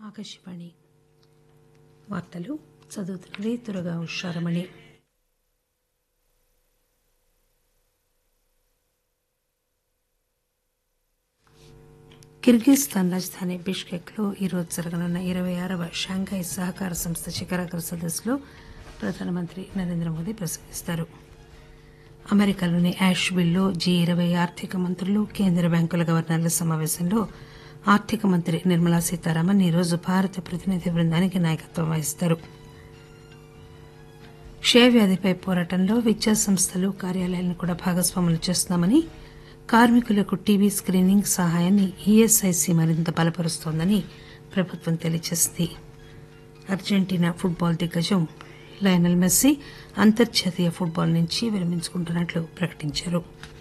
ఆకాశవాణి వార్తలు చదువుతున్నది త్వరగా ఉషారమణి కిర్గిస్థాన్ రాజధాని బిష్కెక్ లో ఈరోజు జరగనున్న ఇరవై ఆరవ షాంఘై సహకార సంస్థ శిఖరాగ్ర సదస్సులో ప్రధానమంత్రి నరేంద్ర మోదీ ప్రసంగిస్తారు అమెరికాలోని యాష్విల్లో జీ ఇరవై ఆర్థిక మంత్రులు కేంద్ర బ్యాంకుల గవర్నర్ల సమావేశంలో ఆర్థిక మంత్రి నిర్మలా సీతారామన్ ఈరోజు భారత ప్రతినిధి బృందానికి నాయకత్వం వహిస్తారు క్షయవ్యాధిపై పోరాటంలో విద్యా సంస్థలు కార్యాలయాలను కూడా భాగస్వాములు చేస్తున్నామని కార్మికులకు టీబీ స్క్రీనింగ్ సహాయాన్ని ఈఎస్ఐసి మరింత బలపరుస్తోందని ప్రభుత్వం తెలియజేసింది అర్జెంటీనా ఫుట్బాల్ దిగ్గజం లయనల్ మెస్సీ అంతర్జాతీయ ఫుట్బాల్ నుంచి విరమించుకుంటున్నట్లు ప్రకటించారు